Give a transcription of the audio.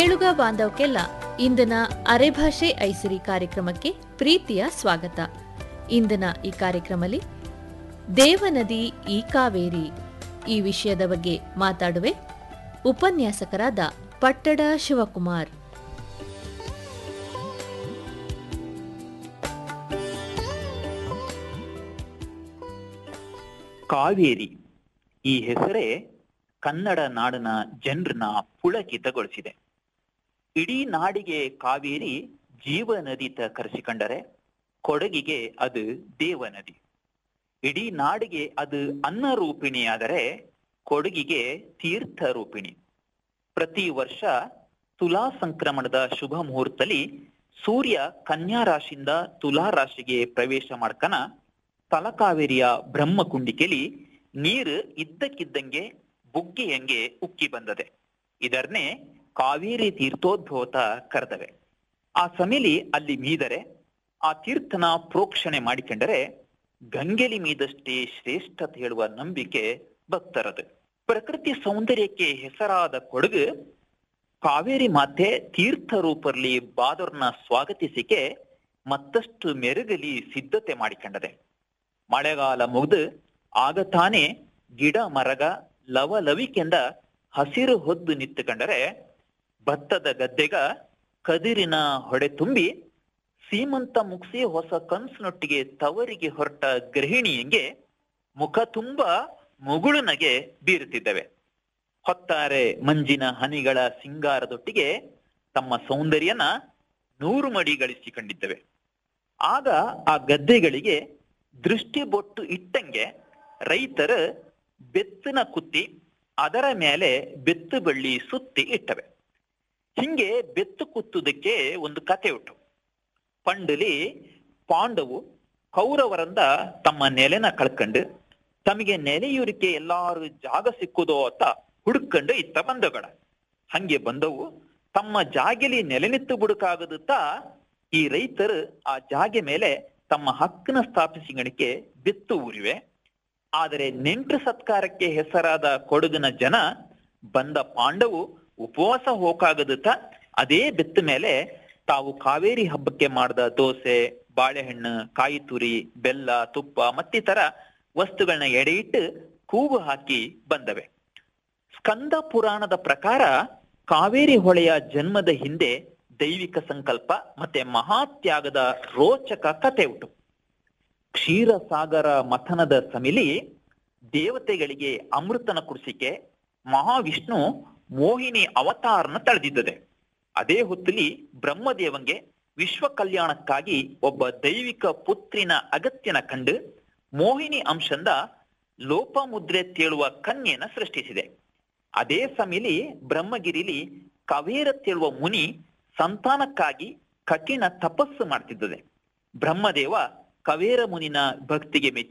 ಕೇಳುಗ ಬಾಂಧವಕ್ಕೆಲ್ಲ ಇಂದಿನ ಅರೆಭಾಷೆ ಐಸಿರಿ ಕಾರ್ಯಕ್ರಮಕ್ಕೆ ಪ್ರೀತಿಯ ಸ್ವಾಗತ ಇಂದಿನ ಈ ಕಾರ್ಯಕ್ರಮದಲ್ಲಿ ದೇವನದಿ ಈ ಕಾವೇರಿ ಈ ವಿಷಯದ ಬಗ್ಗೆ ಮಾತಾಡುವೆ ಉಪನ್ಯಾಸಕರಾದ ಪಟ್ಟಡ ಶಿವಕುಮಾರ್ ಕಾವೇರಿ ಈ ಹೆಸರೇ ಕನ್ನಡ ನಾಡಿನ ಜನರನ್ನ ಪುಳಕಿತಗೊಳಿಸಿದೆ ಇಡೀ ನಾಡಿಗೆ ಕಾವೇರಿ ಜೀವ ನದಿ ತ ಕರೆಸಿಕೊಂಡರೆ ಕೊಡಗಿಗೆ ಅದು ದೇವ ನದಿ ಇಡೀ ನಾಡಿಗೆ ಅದು ಅನ್ನ ರೂಪಿಣಿಯಾದರೆ ಕೊಡಗಿಗೆ ತೀರ್ಥ ರೂಪಿಣಿ ಪ್ರತಿ ವರ್ಷ ತುಲಾ ಸಂಕ್ರಮಣದ ಶುಭ ಮುಹೂರ್ತದಲ್ಲಿ ಸೂರ್ಯ ಕನ್ಯಾ ರಾಶಿಯಿಂದ ತುಲಾ ರಾಶಿಗೆ ಪ್ರವೇಶ ಮಾಡ್ಕನ ತಲಕಾವೇರಿಯ ಬ್ರಹ್ಮಕುಂಡಿಕೆಲಿ ನೀರು ಇದ್ದಕ್ಕಿದ್ದಂಗೆ ಬುಗ್ಗೆಯಂಗೆ ಉಕ್ಕಿ ಬಂದದೆ ಇದನ್ನೇ ಕಾವೇರಿ ತೀರ್ಥೋದ್ಭವತ ಕರೆದವೆ ಆ ಸಮಯಲಿ ಅಲ್ಲಿ ಮೀದರೆ ಆ ತೀರ್ಥನ ಪ್ರೋಕ್ಷಣೆ ಮಾಡಿಕೊಂಡರೆ ಗಂಗೆಲಿ ಮೀದಷ್ಟೇ ಶ್ರೇಷ್ಠತೆ ಹೇಳುವ ನಂಬಿಕೆ ಭಕ್ತರದು ಪ್ರಕೃತಿ ಸೌಂದರ್ಯಕ್ಕೆ ಹೆಸರಾದ ಕೊಡಗು ಕಾವೇರಿ ಮಾತೆ ತೀರ್ಥ ರೂಪರ್ಲಿ ಬಾದರ್ನ ಸ್ವಾಗತಿಸಿಕೆ ಮತ್ತಷ್ಟು ಮೆರುಗಲಿ ಸಿದ್ಧತೆ ಮಾಡಿಕೊಂಡದೆ ಮಳೆಗಾಲ ಮುಗಿದು ಆಗ ತಾನೇ ಗಿಡ ಮರಗ ಲವಲವಿಕೆಂದ ಹಸಿರು ಹೊದ್ದು ನಿಂತುಕೊಂಡರೆ ಭತ್ತದ ಗದ್ದೆಗ ಕದಿರಿನ ಹೊಡೆ ತುಂಬಿ ಸೀಮಂತ ಮುಗಿಸಿ ಹೊಸ ಕನ್ಸಿನೊಟ್ಟಿಗೆ ತವರಿಗೆ ಹೊರಟ ಗೃಹಿಣಿಯಂಗೆ ಮುಖ ತುಂಬ ಮುಗುಳುನಗೆ ಬೀರುತ್ತಿದ್ದವೆ ಹೊತ್ತಾರೆ ಮಂಜಿನ ಹನಿಗಳ ಸಿಂಗಾರದೊಟ್ಟಿಗೆ ತಮ್ಮ ಸೌಂದರ್ಯನ ನೂರು ಮಡಿಗಳಿಸಿಕೊಂಡಿದ್ದವೆ ಆಗ ಆ ಗದ್ದೆಗಳಿಗೆ ದೃಷ್ಟಿ ಬೊಟ್ಟು ಇಟ್ಟಂಗೆ ರೈತರು ಬೆತ್ತನ ಕುತ್ತಿ ಅದರ ಮೇಲೆ ಬೆತ್ತು ಬಳ್ಳಿ ಸುತ್ತಿ ಇಟ್ಟವೆ ಹಿಂಗೆ ಬೆತ್ತು ಕುತ್ತುದಕ್ಕೆ ಒಂದು ಕತೆ ಉಂಟು ಪಂಡಲಿ ಪಾಂಡವು ಕೌರವರಿಂದ ತಮ್ಮ ನೆಲೆನ ಕಳ್ಕೊಂಡು ತಮಗೆ ನೆಲೆಯೂರಿಕೆ ಎಲ್ಲಾರು ಜಾಗ ಸಿಕ್ಕುದೋ ಅಂತ ಹುಡುಕೊಂಡು ಇತ್ತ ಬಂದಗಳ ಹಂಗೆ ಬಂದವು ತಮ್ಮ ಜಾಗೆಲಿ ನೆಲೆ ನಿತ್ತು ಬುಡುಕಾಗದುತ್ತಾ ಈ ರೈತರು ಆ ಜಾಗೆ ಮೇಲೆ ತಮ್ಮ ಹಕ್ಕನ ಸ್ಥಾಪಿಸಿಗಣಿಕೆ ಬಿತ್ತು ಊರಿವೆ ಆದರೆ ನೆಂಟರು ಸತ್ಕಾರಕ್ಕೆ ಹೆಸರಾದ ಕೊಡಗಿನ ಜನ ಬಂದ ಪಾಂಡವು ಉಪವಾಸ ಹೋಗಾಗದುತ್ತ ಅದೇ ಬೆತ್ತ ಮೇಲೆ ತಾವು ಕಾವೇರಿ ಹಬ್ಬಕ್ಕೆ ಮಾಡಿದ ದೋಸೆ ಬಾಳೆಹಣ್ಣು ಕಾಯಿ ತುರಿ ಬೆಲ್ಲ ತುಪ್ಪ ಮತ್ತಿತರ ವಸ್ತುಗಳನ್ನ ಎಡೆಯಿಟ್ಟು ಕೂಗು ಹಾಕಿ ಬಂದವೆ ಸ್ಕಂದ ಪುರಾಣದ ಪ್ರಕಾರ ಕಾವೇರಿ ಹೊಳೆಯ ಜನ್ಮದ ಹಿಂದೆ ದೈವಿಕ ಸಂಕಲ್ಪ ಮತ್ತೆ ಮಹಾತ್ಯಾಗದ ರೋಚಕ ಕತೆ ಉಂಟು ಕ್ಷೀರಸಾಗರ ಮಥನದ ಸಮಿಲಿ ದೇವತೆಗಳಿಗೆ ಅಮೃತನ ಕುಡಿಸಿಕೆ ಮಹಾವಿಷ್ಣು ಮೋಹಿನಿ ಅವತಾರನ ತಳೆದಿದ್ದದೆ ಅದೇ ಹೊತ್ತಲಿ ಬ್ರಹ್ಮದೇವಂಗೆ ವಿಶ್ವ ಕಲ್ಯಾಣಕ್ಕಾಗಿ ಒಬ್ಬ ದೈವಿಕ ಪುತ್ರಿನ ಅಗತ್ಯನ ಕಂಡು ಮೋಹಿನಿ ಅಂಶಂದ ಲೋಪಮುದ್ರೆ ತೇಳುವ ಕನ್ಯೆನ ಸೃಷ್ಟಿಸಿದೆ ಅದೇ ಸಮಯಲಿ ಬ್ರಹ್ಮಗಿರಿಲಿ ಕವೇರ ತೇಳುವ ಮುನಿ ಸಂತಾನಕ್ಕಾಗಿ ಕಠಿಣ ತಪಸ್ಸು ಮಾಡ್ತಿದ್ದದೆ ಬ್ರಹ್ಮದೇವ ಕವೇರ ಮುನಿನ ಭಕ್ತಿಗೆ ಮೆಚ್ಚಿ